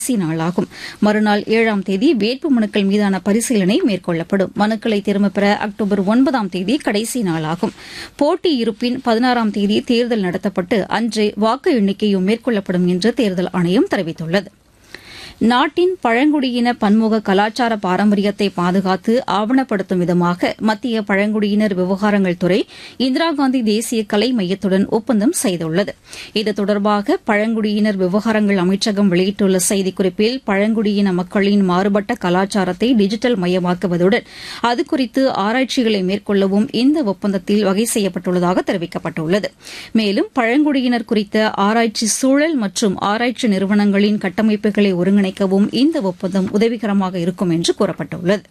கடைசி நாளாகும் மறுநாள் ஏழாம் தேதி வேட்பு மனுக்கள் மீதான பரிசீலனை மேற்கொள்ளப்படும் மனுக்களை திரும்பப் பெற அக்டோபர் ஒன்பதாம் தேதி கடைசி நாளாகும் போட்டி இருப்பின் பதினாறாம் தேதி தேர்தல் நடத்தப்பட்டு அன்றே வாக்கு எண்ணிக்கையும் மேற்கொள்ளப்படும் என்று தேர்தல் ஆணையம் தெரிவித்துள்ளது நாட்டின் பழங்குடியின பன்முக கலாச்சார பாரம்பரியத்தை பாதுகாத்து ஆவணப்படுத்தும் விதமாக மத்திய பழங்குடியினர் விவகாரங்கள் துறை இந்திரா காந்தி தேசிய கலை மையத்துடன் ஒப்பந்தம் செய்துள்ளது இது தொடர்பாக பழங்குடியினர் விவகாரங்கள் அமைச்சகம் வெளியிட்டுள்ள செய்திக்குறிப்பில் பழங்குடியின மக்களின் மாறுபட்ட கலாச்சாரத்தை டிஜிட்டல் மயமாக்குவதுடன் அது குறித்து ஆராய்ச்சிகளை மேற்கொள்ளவும் இந்த ஒப்பந்தத்தில் வகை செய்யப்பட்டுள்ளதாக தெரிவிக்கப்பட்டுள்ளது மேலும் பழங்குடியினர் குறித்த ஆராய்ச்சி சூழல் மற்றும் ஆராய்ச்சி நிறுவனங்களின் கட்டமைப்புகளை ஒருங்கிணைக்கவும் இந்த ஒப்பந்தம் உதவிகரமாக இருக்கும் என்று கூறப்பட்டுள்ளது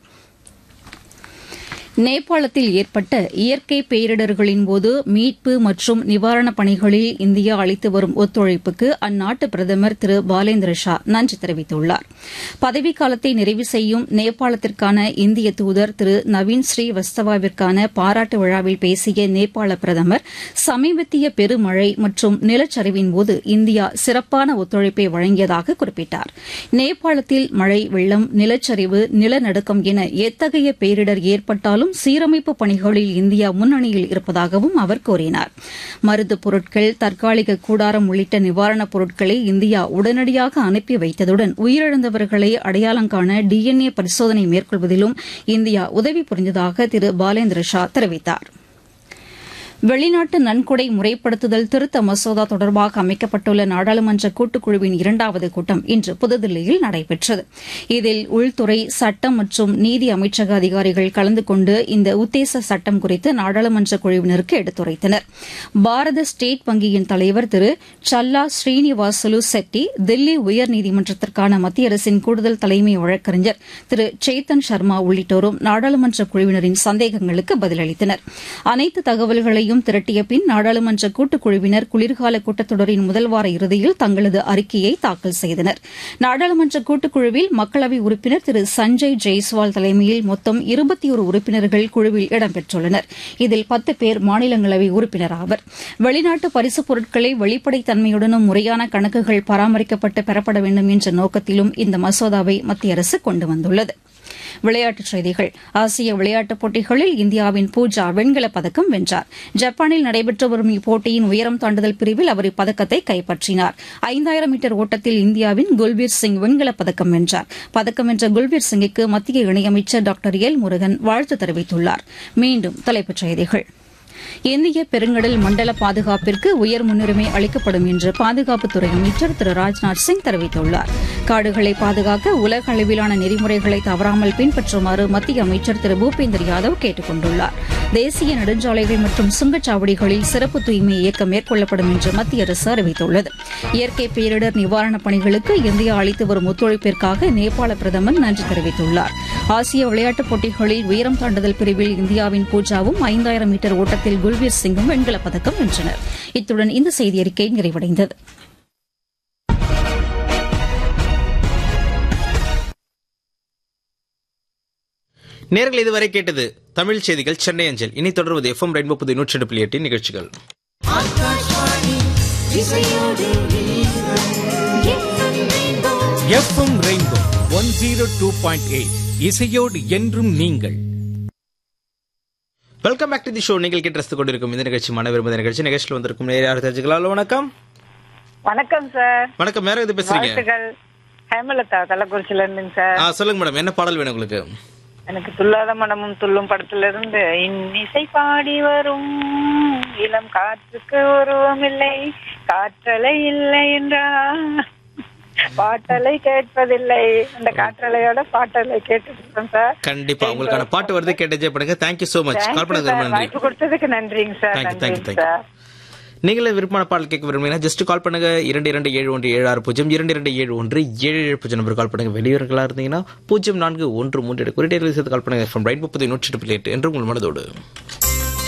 நேபாளத்தில் ஏற்பட்ட இயற்கை பேரிடர்களின் போது மீட்பு மற்றும் நிவாரணப் பணிகளில் இந்தியா அளித்து வரும் ஒத்துழைப்புக்கு அந்நாட்டு பிரதமர் திரு பாலேந்திர ஷா நன்றி தெரிவித்துள்ளார் பதவிக்காலத்தை நிறைவு செய்யும் நேபாளத்திற்கான இந்திய தூதர் திரு நவீன் ஸ்ரீவஸ்தவாவிற்கான பாராட்டு விழாவில் பேசிய நேபாள பிரதமர் சமீபத்திய பெருமழை மற்றும் நிலச்சரிவின் போது இந்தியா சிறப்பான ஒத்துழைப்பை வழங்கியதாக குறிப்பிட்டார் நேபாளத்தில் மழை வெள்ளம் நிலச்சரிவு நிலநடுக்கம் என எத்தகைய பேரிடர் ஏற்பட்டாலும் இருந்தாலும் சீரமைப்பு பணிகளில் இந்தியா முன்னணியில் இருப்பதாகவும் அவர் கூறினார் மருந்துப் பொருட்கள் தற்காலிக கூடாரம் உள்ளிட்ட நிவாரணப் பொருட்களை இந்தியா உடனடியாக அனுப்பி வைத்ததுடன் உயிரிழந்தவர்களை அடையாளம் காண டிஎன்ஏ பரிசோதனை மேற்கொள்வதிலும் இந்தியா உதவி புரிந்ததாக திரு பாலேந்திர ஷா தெரிவித்தாா் வெளிநாட்டு நன்கொடை முறைப்படுத்துதல் திருத்த மசோதா தொடர்பாக அமைக்கப்பட்டுள்ள நாடாளுமன்ற கூட்டுக்குழுவின் இரண்டாவது கூட்டம் இன்று புதுதில்லியில் நடைபெற்றது இதில் உள்துறை சட்டம் மற்றும் நீதி அமைச்சக அதிகாரிகள் கலந்து கொண்டு இந்த உத்தேச சட்டம் குறித்து நாடாளுமன்ற குழுவினருக்கு எடுத்துரைத்தனர் பாரத ஸ்டேட் வங்கியின் தலைவர் திரு சல்லா ஸ்ரீனிவாசலு செட்டி தில்லி உயர்நீதிமன்றத்திற்கான மத்திய அரசின் கூடுதல் தலைமை வழக்கறிஞர் திரு சேத்தன் சர்மா உள்ளிட்டோரும் நாடாளுமன்ற குழுவினரின் சந்தேகங்களுக்கு பதிலளித்தனர் அனைத்து தகவல்களையும் அனைத்தையும் திரட்டிய பின் நாடாளுமன்ற கூட்டுக்குழுவினர் குளிர்கால கூட்டத்தொடரின் முதல் வார இறுதியில் தங்களது அறிக்கையை தாக்கல் செய்தனர் நாடாளுமன்ற கூட்டுக்குழுவில் மக்களவை உறுப்பினர் திரு சஞ்சய் ஜெய்ஸ்வால் தலைமையில் மொத்தம் இருபத்தி ஒரு உறுப்பினர்கள் குழுவில் இடம்பெற்றுள்ளனர் இதில் பத்து பேர் மாநிலங்களவை உறுப்பினர் ஆவர் வெளிநாட்டு பரிசுப் பொருட்களை வெளிப்படைத்தன்மையுடனும் முறையான கணக்குகள் பராமரிக்கப்பட்டு பெறப்பட வேண்டும் என்ற நோக்கத்திலும் இந்த மசோதாவை மத்திய அரசு கொண்டு வந்துள்ளது விளையாட்டுச் செய்திகள் ஆசிய விளையாட்டுப் போட்டிகளில் இந்தியாவின் பூஜா வெண்கலப் பதக்கம் வென்றார் ஜப்பானில் நடைபெற்று வரும் இப்போட்டியின் உயரம் தாண்டுதல் பிரிவில் அவர் இப்பதக்கத்தை கைப்பற்றினார் ஐந்தாயிரம் மீட்டர் ஓட்டத்தில் இந்தியாவின் குல்பீர் சிங் வெண்கலப் பதக்கம் வென்றார் பதக்கம் வென்ற குல்பீர் சிங்கிற்கு மத்திய இணையமைச்சர் டாக்டர் எல் முருகன் வாழ்த்து தெரிவித்துள்ளார் மீண்டும் தலைப்புச் செய்திகள் இந்திய பெருங்கடல் மண்டல பாதுகாப்பிற்கு உயர் முன்னுரிமை அளிக்கப்படும் என்று பாதுகாப்புத்துறை அமைச்சர் திரு ராஜ்நாத் சிங் தெரிவித்துள்ளார் காடுகளை பாதுகாக்க உலக அளவிலான நெறிமுறைகளை தவறாமல் பின்பற்றுமாறு மத்திய அமைச்சர் திரு பூபேந்தர் யாதவ் கேட்டுக் கொண்டுள்ளார் தேசிய நெடுஞ்சாலைகள் மற்றும் சுங்கச்சாவடிகளில் சிறப்பு தூய்மை இயக்கம் மேற்கொள்ளப்படும் என்று மத்திய அரசு அறிவித்துள்ளது இயற்கை பேரிடர் நிவாரணப் பணிகளுக்கு இந்தியா அளித்து வரும் ஒத்துழைப்பிற்காக நேபாள பிரதமர் நன்றி தெரிவித்துள்ளார் ஆசிய விளையாட்டுப் போட்டிகளில் உயரம் தாண்டுதல் பிரிவில் இந்தியாவின் பூஜாவும் ஐந்தாயிரம் மீட்டர் ஓட்டத்தில் குல்பீர் சிங்கும் வெண்கலப் பதக்கம் வென்றனர் இத்துடன் இந்த செய்தியறிக்கை நிறைவடைந்தது நேர்கள் இதுவரை கேட்டது தமிழ் செய்திகள் சென்னை அஞ்சல் இனி தொடர்வது எஃப்எம் ரெயின்போ புது நூற்றி ரெண்டு புள்ளி எட்டின் நிகழ்ச்சிகள் FM rainbow one zero two point eight இசையோடு என்றும் நீங்கள் welcome back to the show நீங்கள் கேட்டு கொண்டிருக்கும் இந்த நிகழ்ச்சி மன விரும்புத நிகழ்ச்சி நிகழ்ச்சியில் வந்திருக்கும் நேர யார் தெரிஞ்சுக்கலாம் ஹலோ, வணக்கம் வணக்கம் சார் வணக்கம் மேல எது பேசுறீங்க வாழ்த்துக்கள் ஹேமலதா கள்ளக்குறிச்சில இருந்துங்க சார் ஆ சொல்லுங்க மேடம் என்ன பாடல் வேணும் உங்களுக்கு எனக்கு துல்லாத மனமும் துள்ளும் படத்துல இருந்து இன்னிசை பாடி வரும் இளம் காற்றுக்கு உருவம் இல்லை காற்றலை இல்லை என்றா பாட்டலை கேட்பதில்லை அந்த காற்றலையோட பாட்டலை கேட்டுட்டு இருக்கோம் சார் கண்டிப்பா உங்களுக்கான பாட்டு வருது கேட்டு என்ஜாய் பண்ணுங்க thank you so much Thank call you, பண்ணது sir. ரொம்ப நன்றி வாய்ப்பு கொடுத்ததுக்கு நன்றிங்க sir Thank you, thank you, நன்றிங்க thank you. சார் நீங்களே விருப்பமான பாடல் கேட்க விரும்புறீங்கன்னா ஜஸ்ட் கால் பண்ணுங்க இரண்டு இரண்டு ஏழு ஒன்று ஏழு ஆறு பூஜ்ஜியம் இரண்டு இரண்டு ஏழு ஒன்று ஏழு ஏழு பூஜ்ஜியம் நம்பர் கால் பண்ணுங்க வெளியூர்களா இருந்தீங்கன்னா பூஜ்ஜியம் நான்கு ஒன்று மூன்று குறியீடு சேர்த்து கால் பண்ணுங்க ஃப்ரம் ரைட் முப்பது நூற்றி எட்டு என்று உங்கள் மனதோடு